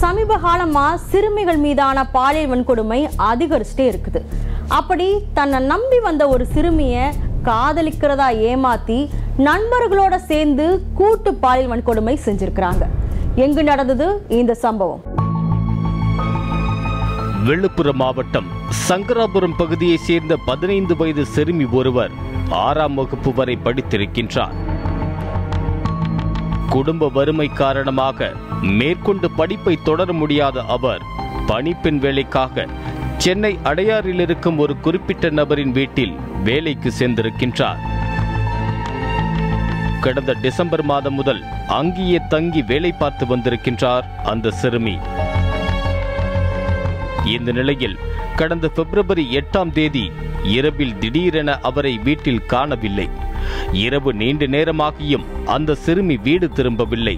சமீப காலமா சிறுமிகள் மீதான பாலியல் வன்கொடுமை அதிகரிச்சுட்டே இருக்குது அப்படி தன்னை நம்பி வந்த ஒரு சிறுமிய காதலிக்கிறதா ஏமாத்தி நண்பர்களோட சேர்ந்து கூட்டு பாலியல் வன்கொடுமை செஞ்சிருக்கிறாங்க எங்கு நடந்தது இந்த சம்பவம் விழுப்புரம் மாவட்டம் சங்கராபுரம் பகுதியைச் சேர்ந்த பதினைந்து வயது சிறுமி ஒருவர் ஆறாம் வகுப்பு வரை படித்திருக்கின்றார் குடும்ப வறுமை காரணமாக மேற்கொண்டு படிப்பை தொடர முடியாத அவர் பணிப்பெண் வேலைக்காக சென்னை அடையாறில் இருக்கும் ஒரு குறிப்பிட்ட நபரின் வீட்டில் வேலைக்கு சேர்ந்திருக்கின்றார் கடந்த டிசம்பர் மாதம் முதல் அங்கேயே தங்கி வேலை பார்த்து வந்திருக்கின்றார் அந்த சிறுமி இந்த நிலையில் கடந்த பிப்ரவரி எட்டாம் தேதி இரவில் திடீரென அவரை வீட்டில் காணவில்லை இரவு நீண்ட நேரமாகியும் அந்த சிறுமி வீடு திரும்பவில்லை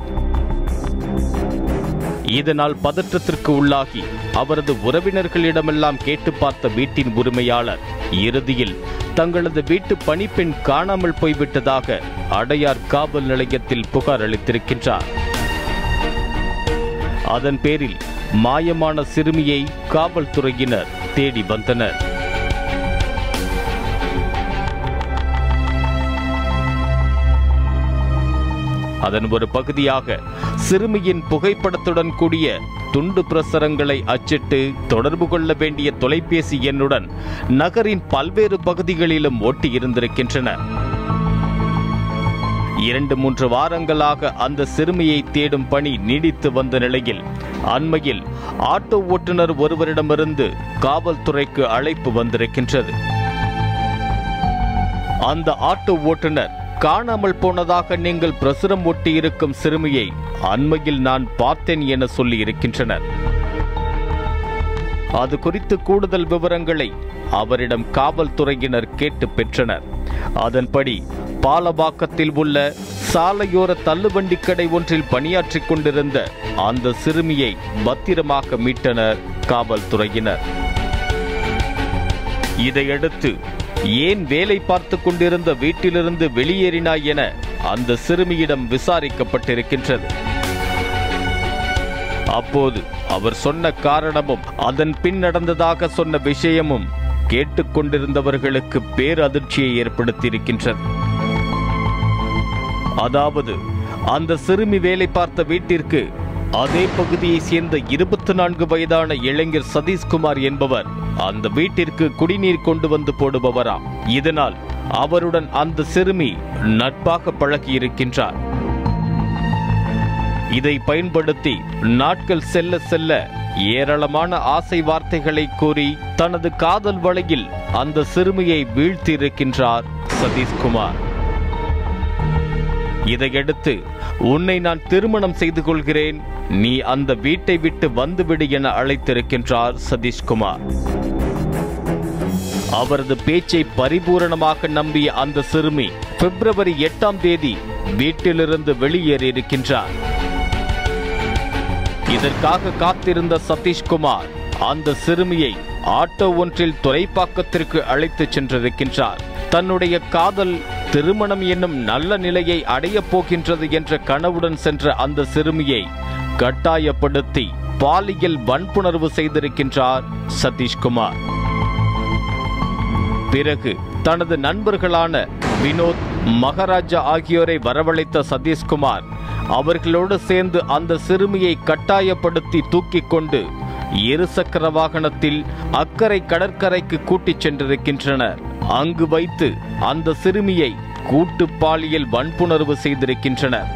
இதனால் பதற்றத்திற்கு உள்ளாகி அவரது உறவினர்களிடமெல்லாம் கேட்டு பார்த்த வீட்டின் உரிமையாளர் இறுதியில் தங்களது வீட்டு பணிப்பெண் காணாமல் போய்விட்டதாக அடையார் காவல் நிலையத்தில் புகார் அளித்திருக்கின்றார் அதன் பேரில் மாயமான சிறுமியை காவல்துறையினர் தேடி வந்தனர் அதன் ஒரு பகுதியாக சிறுமியின் புகைப்படத்துடன் கூடிய துண்டு பிரசுரங்களை அச்சிட்டு தொடர்பு கொள்ள வேண்டிய தொலைபேசி எண்ணுடன் நகரின் பல்வேறு பகுதிகளிலும் ஒட்டி இருந்திருக்கின்றன இரண்டு மூன்று வாரங்களாக அந்த சிறுமியை தேடும் பணி நீடித்து வந்த நிலையில் அண்மையில் ஆட்டோ ஓட்டுநர் ஒருவரிடமிருந்து காவல்துறைக்கு அழைப்பு வந்திருக்கின்றது அந்த ஆட்டோ ஓட்டுநர் காணாமல் போனதாக நீங்கள் பிரசுரம் ஒட்டி இருக்கும் சிறுமியை அண்மையில் நான் பார்த்தேன் என சொல்லி இருக்கின்றனர் அது குறித்து கூடுதல் விவரங்களை அவரிடம் காவல்துறையினர் கேட்டு பெற்றனர் அதன்படி பாலபாக்கத்தில் உள்ள சாலையோர தள்ளுவண்டி கடை ஒன்றில் பணியாற்றிக் கொண்டிருந்த அந்த சிறுமியை பத்திரமாக மீட்டனர் காவல்துறையினர் இதையடுத்து ஏன் வேலை பார்த்து கொண்டிருந்த வீட்டிலிருந்து வெளியேறினாய் என அந்த சிறுமியிடம் விசாரிக்கப்பட்டிருக்கின்றது அப்போது அவர் சொன்ன காரணமும் அதன் பின் நடந்ததாக சொன்ன விஷயமும் கேட்டுக்கொண்டிருந்தவர்களுக்கு பேரதிர்ச்சியை ஏற்படுத்தியிருக்கின்றது அதாவது அந்த சிறுமி வேலை பார்த்த வீட்டிற்கு அதே பகுதியை சேர்ந்த இருபத்தி நான்கு வயதான இளைஞர் சதீஷ்குமார் என்பவர் அந்த வீட்டிற்கு குடிநீர் கொண்டு வந்து போடுபவராம் இதனால் அவருடன் அந்த சிறுமி நட்பாக பழகியிருக்கின்றார் இதை பயன்படுத்தி நாட்கள் செல்ல செல்ல ஏராளமான ஆசை வார்த்தைகளை கூறி தனது காதல் வலையில் அந்த சிறுமியை வீழ்த்தியிருக்கின்றார் சதீஷ்குமார் இதையடுத்து உன்னை நான் திருமணம் செய்து கொள்கிறேன் நீ அந்த வீட்டை விட்டு வந்துவிடு என அழைத்திருக்கின்றார் சதீஷ்குமார் அவரது பேச்சை பரிபூரணமாக நம்பிய அந்த சிறுமி பிப்ரவரி எட்டாம் தேதி வீட்டிலிருந்து வெளியேறியிருக்கின்றார் இதற்காக காத்திருந்த சதீஷ்குமார் அந்த சிறுமியை ஆட்டோ ஒன்றில் துறைப்பாக்கத்திற்கு அழைத்துச் சென்றிருக்கின்றார் தன்னுடைய காதல் திருமணம் என்னும் நல்ல நிலையை அடையப் போகின்றது என்ற கனவுடன் சென்ற அந்த சிறுமியை கட்டாயப்படுத்தி பாலியல் வன்புணர்வு செய்திருக்கின்றார் சதீஷ்குமார் பிறகு தனது நண்பர்களான வினோத் மகாராஜா ஆகியோரை வரவழைத்த சதீஷ்குமார் அவர்களோடு சேர்ந்து அந்த சிறுமியை கட்டாயப்படுத்தி தூக்கிக் கொண்டு இருசக்கர வாகனத்தில் அக்கறை கடற்கரைக்கு கூட்டிச் சென்றிருக்கின்றனர் அங்கு வைத்து அந்த சிறுமியை கூட்டு பாலியல் வன்புணர்வு செய்திருக்கின்றனர்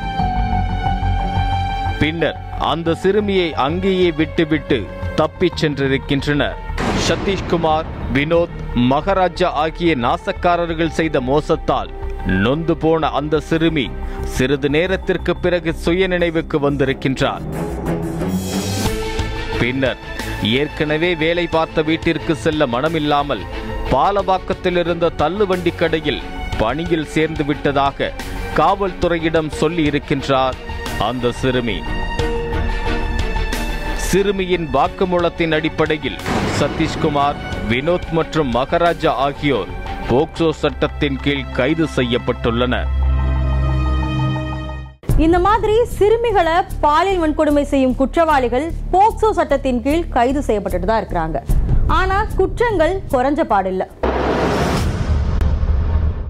பின்னர் அந்த சிறுமியை அங்கேயே விட்டுவிட்டு தப்பிச் சென்றிருக்கின்றனர் சதீஷ்குமார் வினோத் மகாராஜா ஆகிய நாசக்காரர்கள் செய்த மோசத்தால் நொந்து போன அந்த சிறுமி சிறிது நேரத்திற்கு பிறகு சுயநினைவுக்கு வந்திருக்கின்றார் பின்னர் ஏற்கனவே வேலை பார்த்த வீட்டிற்கு செல்ல மனமில்லாமல் பாலவாக்கத்தில் இருந்த தள்ளுவண்டி கடையில் பணியில் சேர்ந்து விட்டதாக காவல்துறையிடம் சொல்லி இருக்கின்றார் அந்த சிறுமி சிறுமியின் வாக்குமூலத்தின் அடிப்படையில் சதீஷ்குமார் வினோத் மற்றும் மகாராஜா ஆகியோர் போக்சோ சட்டத்தின் கீழ் கைது செய்யப்பட்டுள்ளனர் இந்த மாதிரி சிறுமிகளை பாலியல் வன்கொடுமை செய்யும் குற்றவாளிகள் போக்சோ சட்டத்தின் கீழ் கைது செய்யப்பட்டுட்டு தான் இருக்கிறாங்க ஆனா குற்றங்கள் குறைஞ்ச பாடில்லை